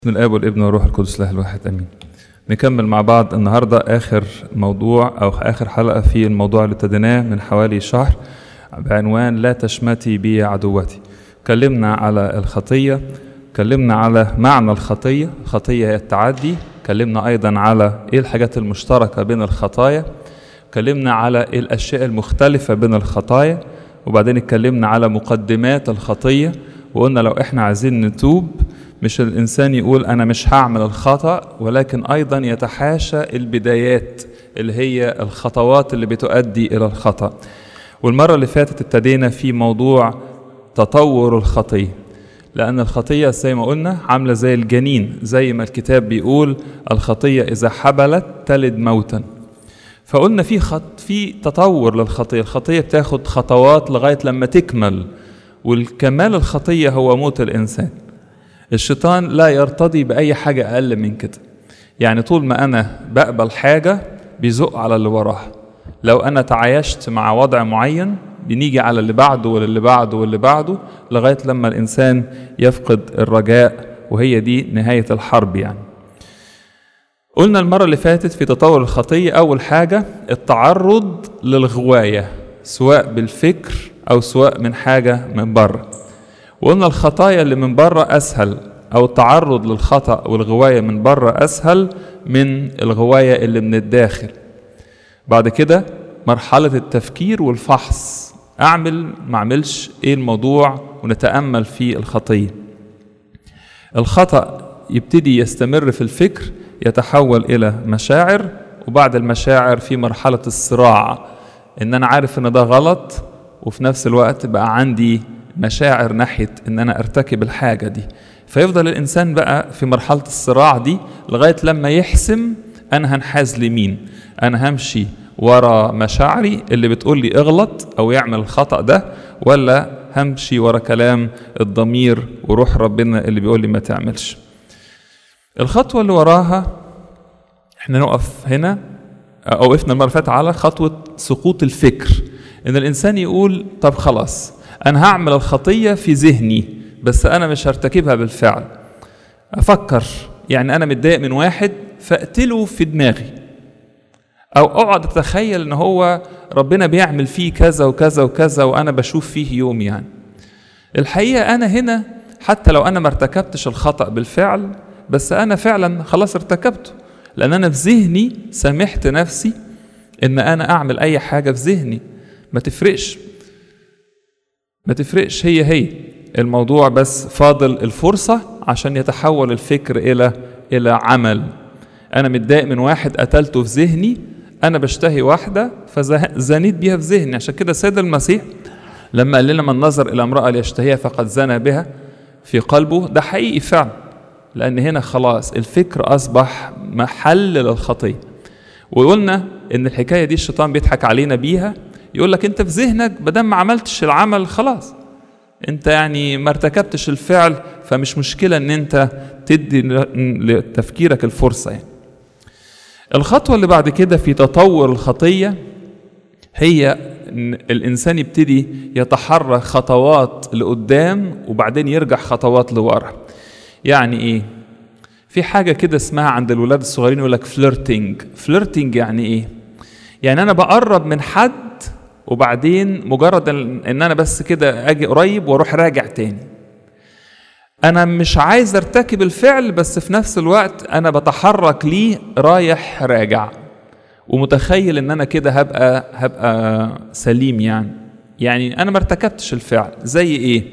بسم الاب والابن والروح القدس الله الواحد امين نكمل مع بعض النهارده اخر موضوع او اخر حلقه في الموضوع اللي ابتديناه من حوالي شهر بعنوان لا تشمتي بي عدوتي اتكلمنا على الخطيه اتكلمنا على معنى الخطيه الخطيه هي التعدي اتكلمنا ايضا على ايه الحاجات المشتركه بين الخطايا اتكلمنا على إيه الاشياء المختلفه بين الخطايا وبعدين اتكلمنا على مقدمات الخطيه وقلنا لو احنا عايزين نتوب مش الإنسان يقول أنا مش هعمل الخطأ ولكن أيضا يتحاشى البدايات اللي هي الخطوات اللي بتؤدي إلى الخطأ والمرة اللي فاتت ابتدينا في موضوع تطور الخطية لأن الخطية زي ما قلنا عاملة زي الجنين زي ما الكتاب بيقول الخطية إذا حبلت تلد موتا فقلنا في خط في تطور للخطية الخطية بتاخد خطوات لغاية لما تكمل والكمال الخطية هو موت الإنسان الشيطان لا يرتضي بأي حاجة أقل من كده يعني طول ما أنا بقبل حاجة بيزق على اللي وراها لو أنا تعايشت مع وضع معين بنيجي على اللي بعده واللي بعده واللي بعده لغاية لما الإنسان يفقد الرجاء وهي دي نهاية الحرب يعني قلنا المرة اللي فاتت في تطور الخطية أول حاجة التعرض للغواية سواء بالفكر أو سواء من حاجة من بره وقلنا الخطايا اللي من بره أسهل أو التعرض للخطأ والغواية من بره أسهل من الغواية اللي من الداخل بعد كده مرحلة التفكير والفحص أعمل ما أعملش إيه الموضوع ونتأمل في الخطية الخطأ يبتدي يستمر في الفكر يتحول إلى مشاعر وبعد المشاعر في مرحلة الصراع إن أنا عارف إن ده غلط وفي نفس الوقت بقى عندي مشاعر ناحية إن أنا أرتكب الحاجة دي فيفضل الإنسان بقى في مرحلة الصراع دي لغاية لما يحسم أنا هنحاز لمين أنا همشي ورا مشاعري اللي بتقول لي اغلط أو يعمل الخطأ ده ولا همشي ورا كلام الضمير وروح ربنا اللي بيقول لي ما تعملش الخطوة اللي وراها احنا نقف هنا أو وقفنا المرة اللي فاتت على خطوة سقوط الفكر إن الإنسان يقول طب خلاص أنا هعمل الخطية في ذهني بس أنا مش هرتكبها بالفعل أفكر يعني أنا متضايق من واحد فأقتله في دماغي أو أقعد أتخيل إن هو ربنا بيعمل فيه كذا وكذا وكذا وأنا بشوف فيه يوم يعني الحقيقة أنا هنا حتى لو أنا ما ارتكبتش الخطأ بالفعل بس أنا فعلا خلاص ارتكبته لأن أنا في ذهني سامحت نفسي إن أنا أعمل أي حاجة في ذهني ما تفرقش ما تفرقش هي هي الموضوع بس فاضل الفرصة عشان يتحول الفكر إلى إلى عمل أنا متضايق من واحد قتلته في ذهني أنا بشتهي واحدة فزنيت بيها في ذهني عشان كده سيد المسيح لما قال لنا من نظر إلى امرأة ليشتهيها فقد زنى بها في قلبه ده حقيقي فعلا لأن هنا خلاص الفكر أصبح محل للخطية وقلنا إن الحكاية دي الشيطان بيضحك علينا بيها يقول لك انت في ذهنك بدل ما عملتش العمل خلاص انت يعني ما ارتكبتش الفعل فمش مشكله ان انت تدي لتفكيرك الفرصه يعني الخطوه اللي بعد كده في تطور الخطيه هي ان الانسان يبتدي يتحرك خطوات لقدام وبعدين يرجع خطوات لورا يعني ايه في حاجه كده اسمها عند الولاد الصغيرين يقول لك فليرتنج فليرتنج يعني ايه يعني انا بقرب من حد وبعدين مجرد ان انا بس كده اجي قريب واروح راجع تاني انا مش عايز ارتكب الفعل بس في نفس الوقت انا بتحرك ليه رايح راجع ومتخيل ان انا كده هبقى هبقى سليم يعني يعني انا ما ارتكبتش الفعل زي ايه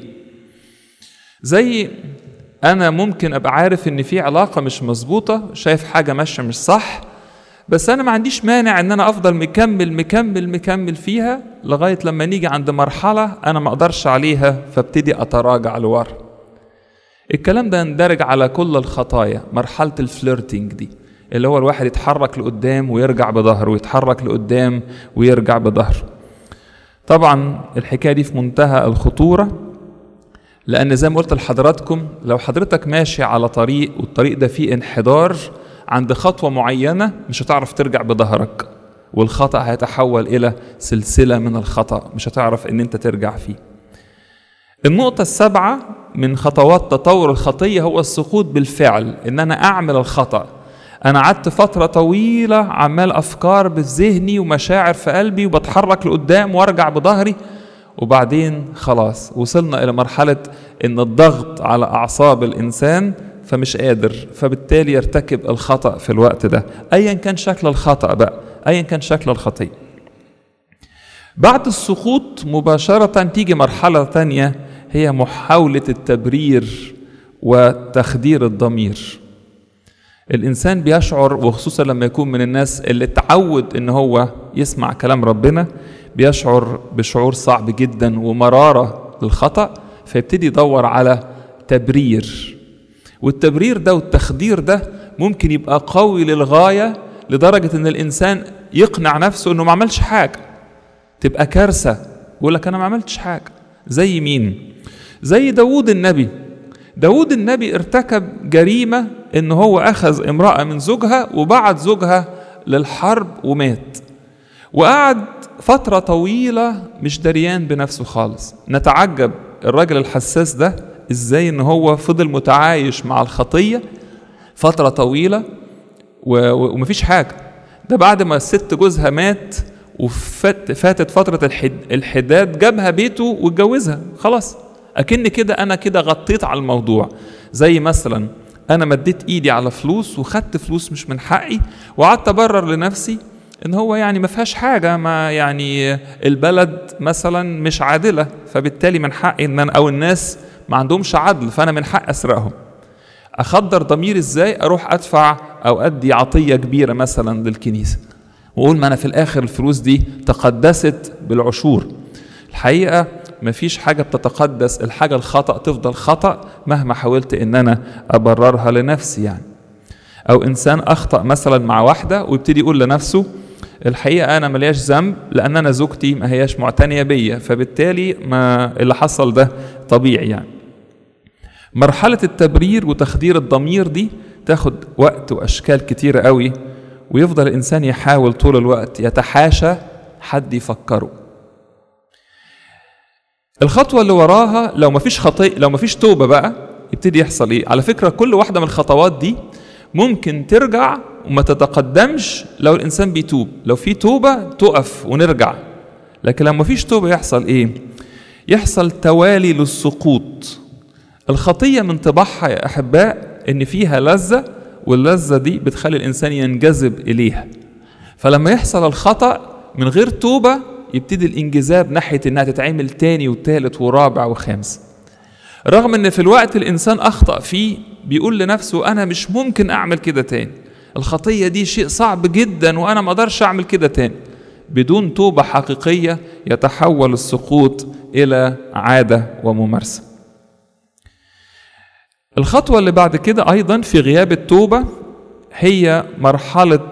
زي انا ممكن ابقى عارف ان في علاقه مش مظبوطه شايف حاجه ماشيه مش صح بس انا ما عنديش مانع ان انا افضل مكمل مكمل مكمل فيها لغايه لما نيجي عند مرحله انا ما اقدرش عليها فابتدي اتراجع لورا الكلام ده يندرج على كل الخطايا مرحله الفليرتنج دي اللي هو الواحد يتحرك لقدام ويرجع بظهره ويتحرك لقدام ويرجع بظهره طبعا الحكايه دي في منتهى الخطوره لان زي ما قلت لحضراتكم لو حضرتك ماشي على طريق والطريق ده فيه انحدار عند خطوة معينة مش هتعرف ترجع بظهرك والخطأ هيتحول إلى سلسلة من الخطأ مش هتعرف إن أنت ترجع فيه النقطة السابعة من خطوات تطور الخطية هو السقوط بالفعل إن أنا أعمل الخطأ أنا قعدت فترة طويلة عمال أفكار في ذهني ومشاعر في قلبي وبتحرك لقدام وأرجع بظهري وبعدين خلاص وصلنا إلى مرحلة إن الضغط على أعصاب الإنسان فمش قادر فبالتالي يرتكب الخطأ في الوقت ده أيا كان شكل الخطأ بقى أيا كان شكل الخطية بعد السقوط مباشرة تيجي مرحلة تانية هي محاولة التبرير وتخدير الضمير الإنسان بيشعر وخصوصا لما يكون من الناس اللي اتعود إن هو يسمع كلام ربنا بيشعر بشعور صعب جدا ومرارة للخطأ فيبتدي يدور على تبرير والتبرير ده والتخدير ده ممكن يبقى قوي للغاية لدرجة إن الإنسان يقنع نفسه إنه ما عملش حاجة تبقى كارثة يقول لك أنا ما عملتش حاجة زي مين؟ زي داوود النبي داود النبي ارتكب جريمة ان هو اخذ امرأة من زوجها وبعت زوجها للحرب ومات وقعد فترة طويلة مش دريان بنفسه خالص نتعجب الراجل الحساس ده ازاي ان هو فضل متعايش مع الخطية فترة طويلة ومفيش حاجة ده بعد ما الست جوزها مات وفاتت فترة الحد الحداد جابها بيته واتجوزها خلاص أكن كده أنا كده غطيت على الموضوع زي مثلا أنا مديت إيدي على فلوس وخدت فلوس مش من حقي وقعدت أبرر لنفسي إن هو يعني ما فيهاش حاجة ما يعني البلد مثلا مش عادلة فبالتالي من حقي إن أنا أو الناس ما عندهمش عدل فأنا من حق أسرقهم أخدر ضميري إزاي أروح أدفع أو أدي عطية كبيرة مثلا للكنيسة وأقول ما أنا في الآخر الفلوس دي تقدست بالعشور الحقيقة مفيش حاجة بتتقدس الحاجة الخطأ تفضل خطأ مهما حاولت ان انا ابررها لنفسي يعني او انسان اخطأ مثلا مع واحدة ويبتدي يقول لنفسه الحقيقة انا ملياش ذنب لان انا زوجتي ما هياش معتنية بيا فبالتالي ما اللي حصل ده طبيعي يعني مرحلة التبرير وتخدير الضمير دي تاخد وقت واشكال كتيرة قوي ويفضل الانسان يحاول طول الوقت يتحاشى حد يفكره الخطوة اللي وراها لو مفيش خطي لو مفيش توبة بقى يبتدي يحصل ايه؟ على فكرة كل واحدة من الخطوات دي ممكن ترجع وما تتقدمش لو الإنسان بيتوب، لو في توبة تقف ونرجع. لكن لو مفيش توبة يحصل ايه؟ يحصل توالي للسقوط. الخطية من طباعها يا أحباء إن فيها لذة واللذة دي بتخلي الإنسان ينجذب إليها. فلما يحصل الخطأ من غير توبة يبتدي الانجذاب ناحية انها تتعمل تاني وتالت ورابع وخامس رغم ان في الوقت الانسان اخطأ فيه بيقول لنفسه انا مش ممكن اعمل كده تاني الخطية دي شيء صعب جدا وانا ما اقدرش اعمل كده تاني بدون توبة حقيقية يتحول السقوط الى عادة وممارسة الخطوة اللي بعد كده ايضا في غياب التوبة هي مرحلة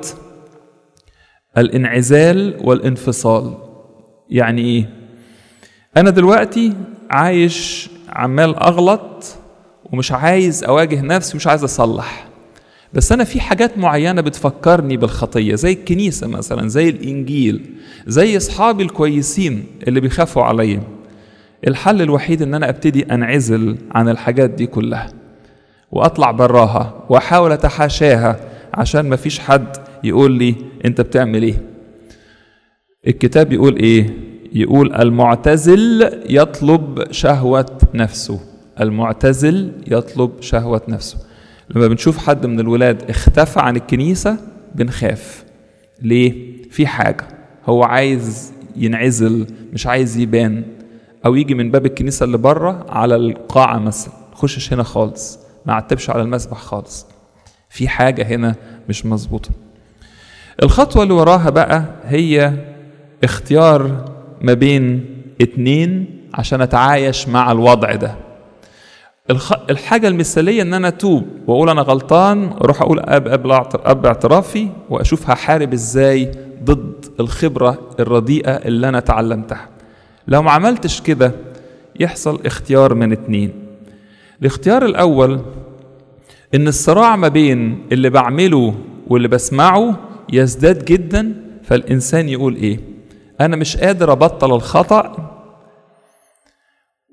الانعزال والانفصال يعني ايه انا دلوقتي عايش عمال اغلط ومش عايز اواجه نفسي مش عايز اصلح بس انا في حاجات معينه بتفكرني بالخطيه زي الكنيسه مثلا زي الانجيل زي اصحابي الكويسين اللي بيخافوا عليا الحل الوحيد ان انا ابتدي انعزل عن الحاجات دي كلها واطلع براها واحاول اتحاشاها عشان مفيش حد يقول لي انت بتعمل ايه الكتاب يقول ايه يقول المعتزل يطلب شهوة نفسه المعتزل يطلب شهوة نفسه لما بنشوف حد من الولاد اختفى عن الكنيسة بنخاف ليه في حاجة هو عايز ينعزل مش عايز يبان او يجي من باب الكنيسة اللي بره على القاعة مثلا خشش هنا خالص ما عتبش على المسبح خالص في حاجة هنا مش مظبوطة الخطوة اللي وراها بقى هي اختيار ما بين اتنين عشان اتعايش مع الوضع ده الخ... الحاجة المثالية ان انا اتوب واقول انا غلطان اروح اقول اب اب, أب اعترافي واشوف هحارب ازاي ضد الخبرة الرديئة اللي انا اتعلمتها لو ما عملتش كده يحصل اختيار من اتنين الاختيار الاول ان الصراع ما بين اللي بعمله واللي بسمعه يزداد جدا فالانسان يقول ايه انا مش قادر ابطل الخطا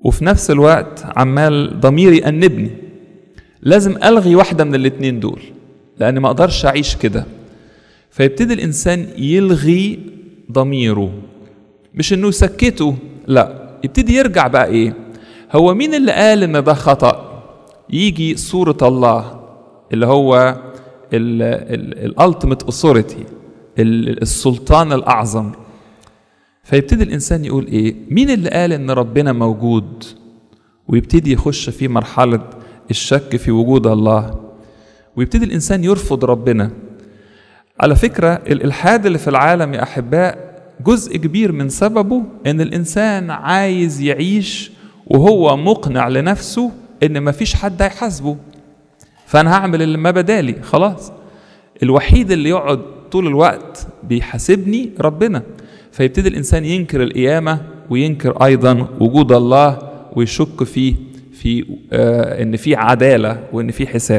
وفي نفس الوقت عمال ضميري يأنبني لازم ألغي واحدة من الاتنين دول لأن ما أقدرش أعيش كده فيبتدي الإنسان يلغي ضميره مش إنه يسكته لا يبتدي يرجع بقى إيه هو مين اللي قال إن ده خطأ يجي صورة الله اللي هو الالتيميت اوثوريتي السلطان الاعظم فيبتدي الانسان يقول ايه مين اللي قال ان ربنا موجود ويبتدي يخش في مرحله الشك في وجود الله ويبتدي الانسان يرفض ربنا على فكره الالحاد اللي في العالم يا احباء جزء كبير من سببه ان الانسان عايز يعيش وهو مقنع لنفسه ان مفيش حد هيحاسبه فانا هعمل اللي ما بدالي خلاص الوحيد اللي يقعد طول الوقت بيحاسبني ربنا فيبتدي الانسان ينكر القيامه وينكر ايضا وجود الله ويشك فيه في آه ان في عداله وان في حساب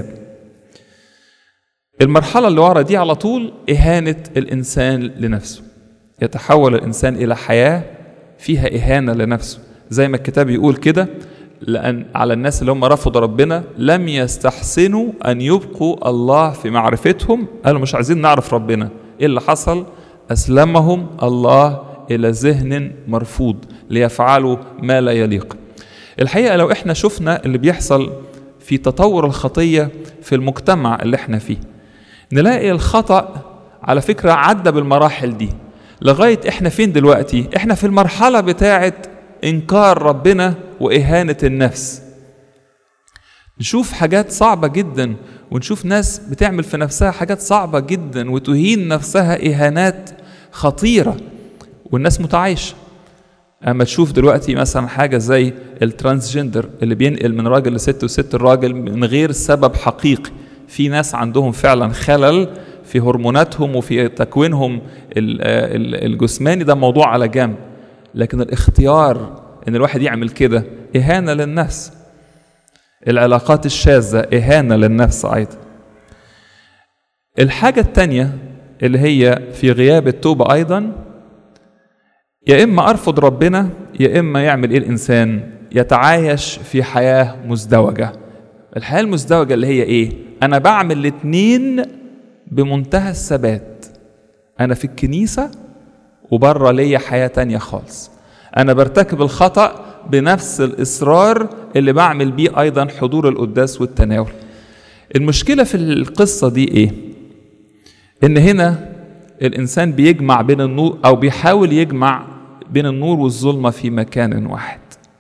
المرحله اللي ورا دي على طول اهانه الانسان لنفسه يتحول الانسان الى حياه فيها اهانه لنفسه زي ما الكتاب يقول كده لأن على الناس اللي هم رفضوا ربنا لم يستحسنوا أن يبقوا الله في معرفتهم قالوا مش عايزين نعرف ربنا إيه اللي حصل أسلمهم الله إلى ذهن مرفوض ليفعلوا ما لا يليق الحقيقة لو إحنا شفنا اللي بيحصل في تطور الخطية في المجتمع اللي إحنا فيه نلاقي الخطأ على فكرة عدى بالمراحل دي لغاية إحنا فين دلوقتي إحنا في المرحلة بتاعة إنكار ربنا وإهانة النفس نشوف حاجات صعبة جدا ونشوف ناس بتعمل في نفسها حاجات صعبة جدا وتهين نفسها إهانات خطيرة والناس متعايشة أما تشوف دلوقتي مثلا حاجة زي الترانسجندر اللي بينقل من راجل لست وست الراجل من غير سبب حقيقي في ناس عندهم فعلا خلل في هرموناتهم وفي تكوينهم الجسماني ده موضوع على جنب لكن الاختيار ان الواحد يعمل كده اهانه للنفس العلاقات الشاذه اهانه للنفس ايضا الحاجه الثانيه اللي هي في غياب التوبه ايضا يا اما ارفض ربنا يا اما يعمل ايه الانسان يتعايش في حياه مزدوجه الحياه المزدوجه اللي هي ايه انا بعمل الاثنين بمنتهى الثبات انا في الكنيسه وبره ليا حياه تانية خالص انا برتكب الخطا بنفس الاصرار اللي بعمل بيه ايضا حضور القداس والتناول المشكله في القصه دي ايه ان هنا الانسان بيجمع بين النور او بيحاول يجمع بين النور والظلمه في مكان واحد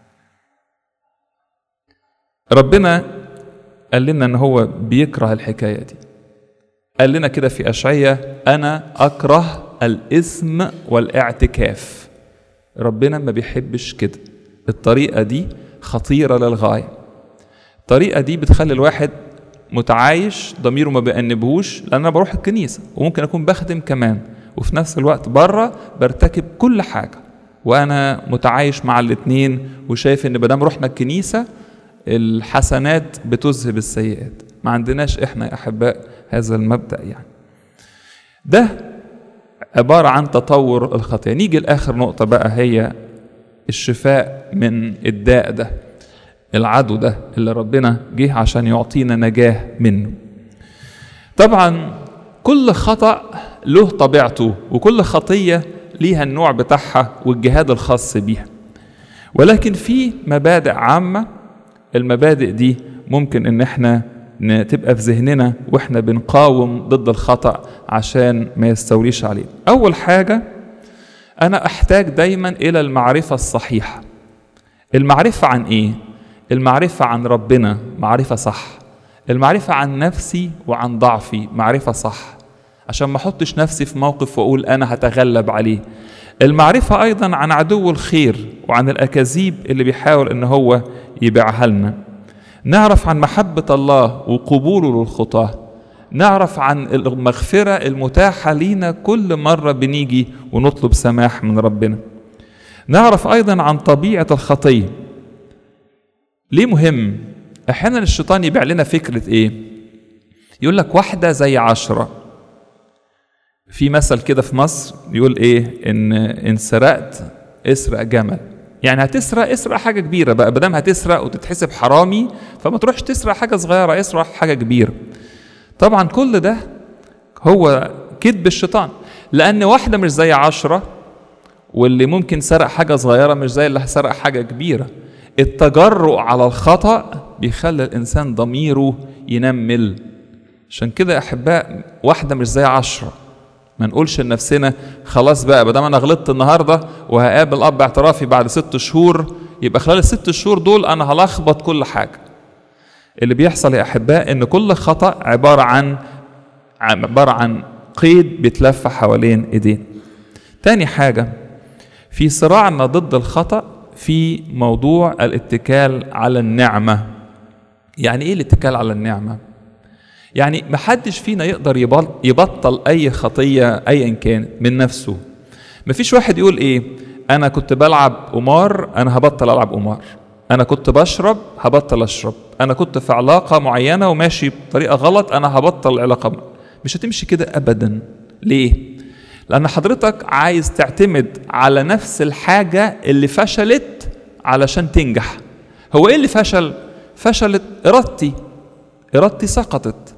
ربنا قال لنا ان هو بيكره الحكايه دي قال لنا كده في اشعياء انا اكره الاثم والاعتكاف ربنا ما بيحبش كده الطريقه دي خطيره للغايه الطريقه دي بتخلي الواحد متعايش ضميره ما بيأنبهوش لان انا بروح الكنيسه وممكن اكون بخدم كمان وفي نفس الوقت بره برتكب كل حاجه وانا متعايش مع الاتنين وشايف ان مادام رحنا الكنيسه الحسنات بتذهب السيئات ما عندناش احنا يا احباء هذا المبدا يعني ده عباره عن تطور الخطيه نيجي لاخر نقطه بقى هي الشفاء من الداء ده العدو ده اللي ربنا جه عشان يعطينا نجاه منه طبعا كل خطأ له طبيعته وكل خطية ليها النوع بتاعها والجهاد الخاص بيها ولكن في مبادئ عامة المبادئ دي ممكن ان احنا تبقى في ذهننا واحنا بنقاوم ضد الخطأ عشان ما يستوليش عليه اول حاجة انا احتاج دايما الى المعرفة الصحيحة المعرفة عن ايه المعرفة عن ربنا معرفة صح المعرفة عن نفسي وعن ضعفي معرفة صح عشان ما احطش نفسي في موقف واقول انا هتغلب عليه المعرفة ايضا عن عدو الخير وعن الاكاذيب اللي بيحاول ان هو يبيعها لنا نعرف عن محبة الله وقبوله للخطاة نعرف عن المغفرة المتاحة لينا كل مرة بنيجي ونطلب سماح من ربنا نعرف ايضا عن طبيعة الخطيه ليه مهم؟ احيانا الشيطان يبيع لنا فكره ايه؟ يقول لك واحده زي عشره. في مثل كده في مصر يقول ايه؟ ان ان سرقت اسرق جمل. يعني هتسرق اسرق حاجه كبيره بقى بدام هتسرق وتتحسب حرامي فما تروحش تسرق حاجه صغيره اسرق حاجه كبيره طبعا كل ده هو كذب الشيطان لان واحده مش زي عشرة واللي ممكن سرق حاجه صغيره مش زي اللي سرق حاجه كبيره التجرؤ على الخطا بيخلي الانسان ضميره ينمل عشان كده يا احباء واحده مش زي عشرة ما نقولش لنفسنا خلاص بقى بدل انا غلطت النهارده وهقابل اب اعترافي بعد ست شهور يبقى خلال الست شهور دول انا هلخبط كل حاجه اللي بيحصل يا احباء ان كل خطا عباره عن عباره عن قيد بيتلف حوالين ايدين تاني حاجه في صراعنا ضد الخطا في موضوع الاتكال على النعمه يعني ايه الاتكال على النعمه يعني محدش فينا يقدر يبطل اي خطيه ايا كانت من نفسه مفيش واحد يقول ايه انا كنت بلعب قمار انا هبطل العب قمار انا كنت بشرب هبطل اشرب انا كنت في علاقه معينه وماشي بطريقه غلط انا هبطل العلاقه مش هتمشي كده ابدا ليه لان حضرتك عايز تعتمد على نفس الحاجه اللي فشلت علشان تنجح هو ايه اللي فشل فشلت ارادتي ارادتي سقطت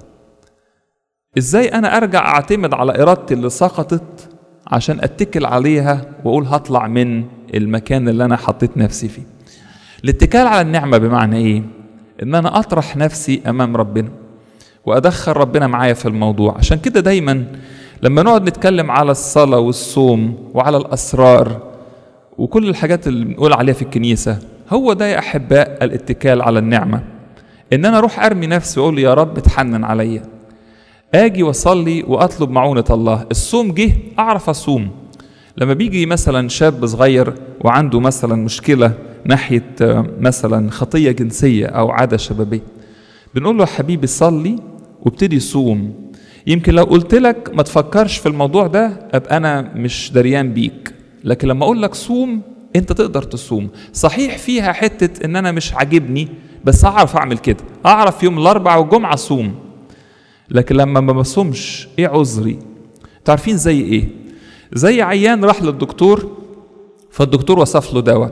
ازاي انا ارجع اعتمد على ارادتي اللي سقطت عشان اتكل عليها واقول هطلع من المكان اللي انا حطيت نفسي فيه الاتكال على النعمه بمعنى ايه ان انا اطرح نفسي امام ربنا وادخل ربنا معايا في الموضوع عشان كده دايما لما نقعد نتكلم على الصلاه والصوم وعلى الاسرار وكل الحاجات اللي بنقول عليها في الكنيسه هو ده يا احباء الاتكال على النعمه ان انا اروح ارمي نفسي واقول يا رب اتحنن عليا اجي واصلي واطلب معونه الله الصوم جه اعرف اصوم لما بيجي مثلا شاب صغير وعنده مثلا مشكله ناحيه مثلا خطيه جنسيه او عاده شبابيه بنقول له يا حبيبي صلي وابتدي صوم يمكن لو قلت لك ما تفكرش في الموضوع ده ابقى انا مش دريان بيك لكن لما اقول لك صوم انت تقدر تصوم صحيح فيها حته ان انا مش عاجبني بس اعرف اعمل كده اعرف يوم الاربعاء والجمعه اصوم لكن لما ما بصومش ايه عذري تعرفين زي ايه زي عيان راح للدكتور فالدكتور وصف له دواء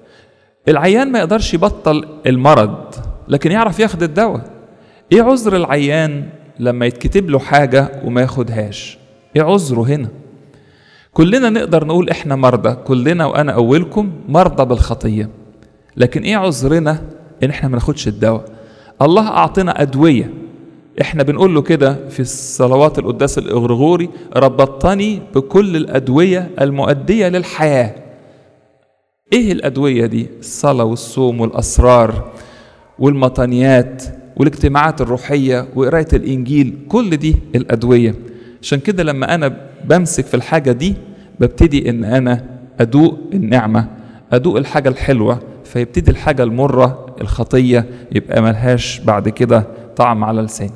العيان ما يقدرش يبطل المرض لكن يعرف ياخد الدواء ايه عذر العيان لما يتكتب له حاجه وما ياخدهاش ايه عذره هنا كلنا نقدر نقول احنا مرضى كلنا وانا اولكم مرضى بالخطيه لكن ايه عذرنا ان احنا ما ناخدش الدواء الله اعطينا ادويه احنا بنقول له كده في الصلوات القداس الاغرغوري ربطني بكل الادويه المؤديه للحياه ايه الادويه دي الصلاه والصوم والاسرار والمطانيات والاجتماعات الروحيه وقرايه الانجيل كل دي الادويه عشان كده لما انا بمسك في الحاجه دي ببتدي ان انا ادوق النعمه ادوق الحاجه الحلوه فيبتدي الحاجه المره الخطيه يبقى ملهاش بعد كده طعم على لساني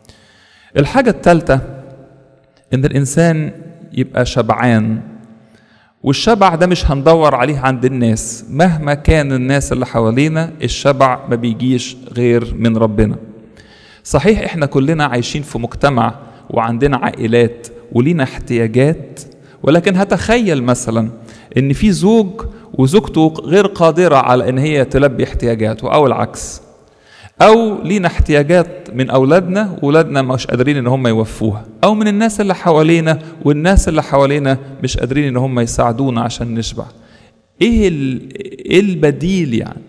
الحاجة الثالثة إن الإنسان يبقى شبعان والشبع ده مش هندور عليه عند الناس مهما كان الناس اللي حوالينا الشبع ما بيجيش غير من ربنا صحيح احنا كلنا عايشين في مجتمع وعندنا عائلات ولينا احتياجات ولكن هتخيل مثلا ان في زوج وزوجته غير قادرة على ان هي تلبي احتياجاته او العكس او لينا احتياجات من اولادنا واولادنا مش قادرين ان هم يوفوها او من الناس اللي حوالينا والناس اللي حوالينا مش قادرين ان هم يساعدونا عشان نشبع ايه ايه البديل يعني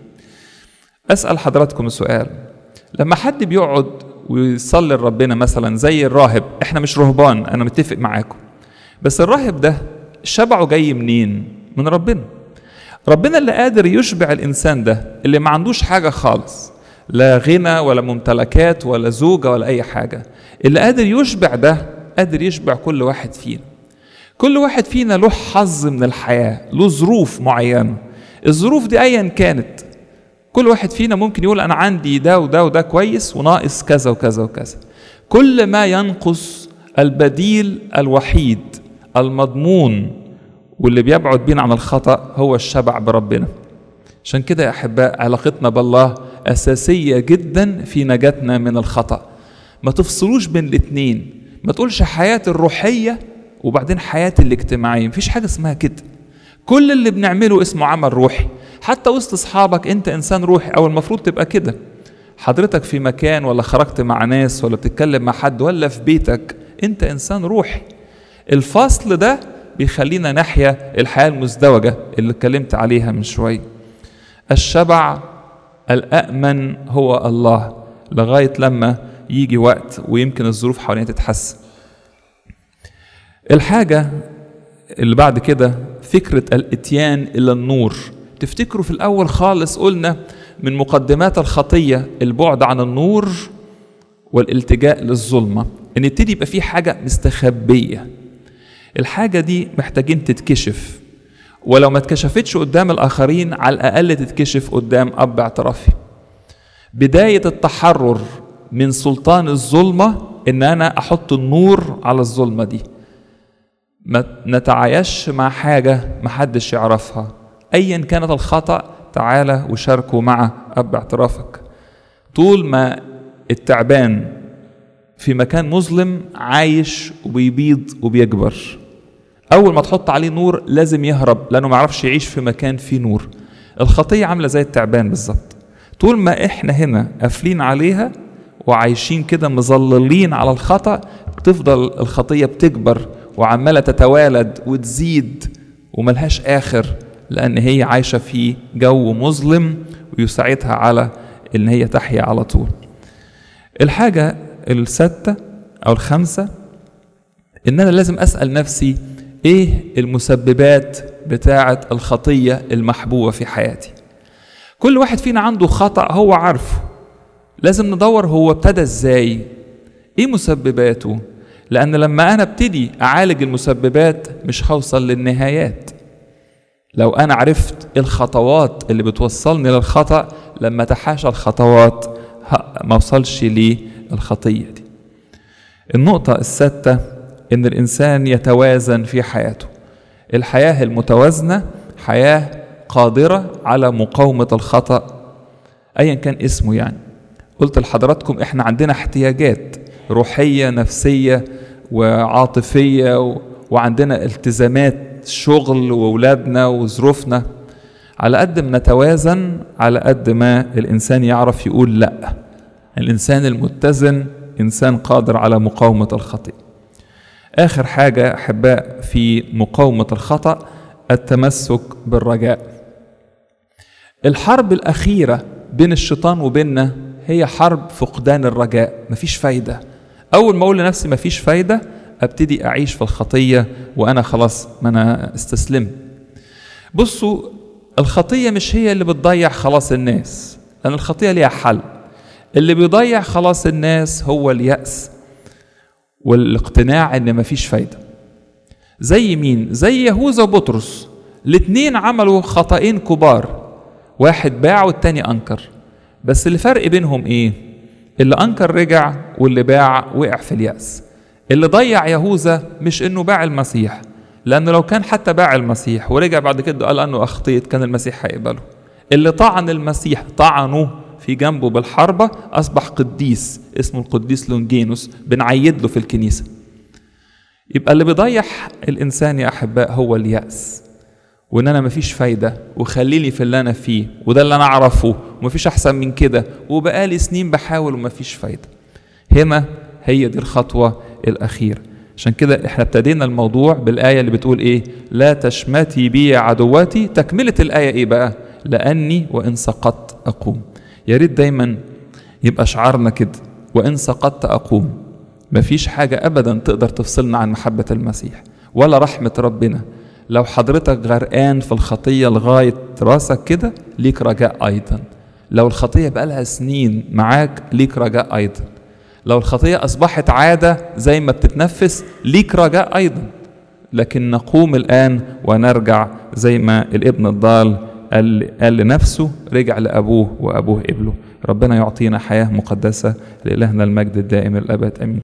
اسال حضراتكم سؤال لما حد بيقعد ويصلي لربنا مثلا زي الراهب احنا مش رهبان انا متفق معاكم بس الراهب ده شبعه جاي منين من ربنا ربنا اللي قادر يشبع الانسان ده اللي ما عندوش حاجه خالص لا غنى ولا ممتلكات ولا زوجة ولا أي حاجة اللي قادر يشبع ده قادر يشبع كل واحد فينا كل واحد فينا له حظ من الحياة له ظروف معينة الظروف دي أيا كانت كل واحد فينا ممكن يقول أنا عندي ده وده وده كويس وناقص كذا وكذا وكذا كل ما ينقص البديل الوحيد المضمون واللي بيبعد بينا عن الخطأ هو الشبع بربنا عشان كده يا أحباء علاقتنا بالله أساسية جدا في نجاتنا من الخطأ ما تفصلوش بين الاتنين ما تقولش حياتي الروحية وبعدين حياتي الاجتماعية مفيش حاجة اسمها كده كل اللي بنعمله اسمه عمل روحي حتى وسط اصحابك انت انسان روحي او المفروض تبقى كده حضرتك في مكان ولا خرجت مع ناس ولا بتتكلم مع حد ولا في بيتك انت انسان روحي الفصل ده بيخلينا نحيا الحياة المزدوجة اللي اتكلمت عليها من شوية الشبع الأأمن هو الله لغاية لما يجي وقت ويمكن الظروف حوالينا تتحسن الحاجة اللي بعد كده فكرة الاتيان إلى النور تفتكروا في الأول خالص قلنا من مقدمات الخطية البعد عن النور والالتجاء للظلمة ان يبتدي يبقى في حاجة مستخبية الحاجة دي محتاجين تتكشف ولو ما اتكشفتش قدام الآخرين على الأقل تتكشف قدام أب اعترافي بداية التحرر من سلطان الظلمة إن أنا أحط النور على الظلمة دي ما نتعايش مع حاجة محدش يعرفها أيا كانت الخطأ تعالى وشاركوا مع أب اعترافك طول ما التعبان في مكان مظلم عايش وبيبيض وبيكبر أول ما تحط عليه نور لازم يهرب لأنه ما يعرفش يعيش في مكان فيه نور الخطية عاملة زي التعبان بالظبط طول ما احنا هنا قافلين عليها وعايشين كده مظللين على الخطأ تفضل الخطية بتكبر وعمالة تتوالد وتزيد وملهاش آخر لأن هي عايشة في جو مظلم ويساعدها على إن هي تحيا على طول الحاجة الستة أو الخامسة إن أنا لازم أسأل نفسي إيه المسببات بتاعة الخطية المحبوبة في حياتي كل واحد فينا عنده خطأ هو عارفه لازم ندور هو ابتدى إزاي إيه مسبباته لأن لما أنا ابتدي أعالج المسببات مش هوصل للنهايات لو أنا عرفت الخطوات اللي بتوصلني للخطأ لما تحاشى الخطوات ما اوصلش للخطية دي النقطة السادسة إن الإنسان يتوازن في حياته الحياة المتوازنة حياة قادرة على مقاومة الخطأ أيا كان اسمه يعني قلت لحضراتكم إحنا عندنا احتياجات روحية نفسية وعاطفية و... وعندنا التزامات شغل وأولادنا وظروفنا على قد ما نتوازن على قد ما الإنسان يعرف يقول لأ الإنسان المتزن إنسان قادر على مقاومة الخطيئة آخر حاجة أحباء في مقاومة الخطأ التمسك بالرجاء الحرب الأخيرة بين الشيطان وبيننا هي حرب فقدان الرجاء مفيش فايدة أول ما أقول لنفسي مفيش فايدة أبتدي أعيش في الخطية وأنا خلاص ما أنا استسلمت بصوا الخطية مش هي اللي بتضيع خلاص الناس لأن الخطية ليها حل اللي بيضيع خلاص الناس هو اليأس والاقتناع ان مفيش فايده زي مين زي يهوذا وبطرس الاتنين عملوا خطأين كبار واحد باع والتاني انكر بس الفرق بينهم ايه اللي انكر رجع واللي باع وقع في اليأس اللي ضيع يهوذا مش انه باع المسيح لانه لو كان حتى باع المسيح ورجع بعد كده قال انه اخطيت كان المسيح هيقبله اللي طعن المسيح طعنه في جنبه بالحربة أصبح قديس اسمه القديس لونجينوس بنعيد له في الكنيسة يبقى اللي بيضيع الإنسان يا أحباء هو اليأس وإن أنا مفيش فايدة وخليني في اللي أنا فيه وده اللي أنا أعرفه ومفيش أحسن من كده وبقالي سنين بحاول ومفيش فايدة هنا هي دي الخطوة الأخيرة عشان كده احنا ابتدينا الموضوع بالآية اللي بتقول ايه لا تشمتي بي عدواتي تكملة الآية ايه بقى لأني وإن سقطت أقوم يا ريت دايما يبقى شعارنا كده وإن سقطت أقوم مفيش حاجة أبدا تقدر تفصلنا عن محبة المسيح ولا رحمة ربنا لو حضرتك غرقان في الخطية لغاية راسك كده ليك رجاء أيضا لو الخطية بقالها سنين معاك ليك رجاء أيضا لو الخطية أصبحت عادة زي ما بتتنفس ليك رجاء أيضا لكن نقوم الآن ونرجع زي ما الابن الضال قال, قال لنفسه رجع لأبوه وأبوه قبله ربنا يعطينا حياة مقدسة لإلهنا المجد الدائم الأبد أمين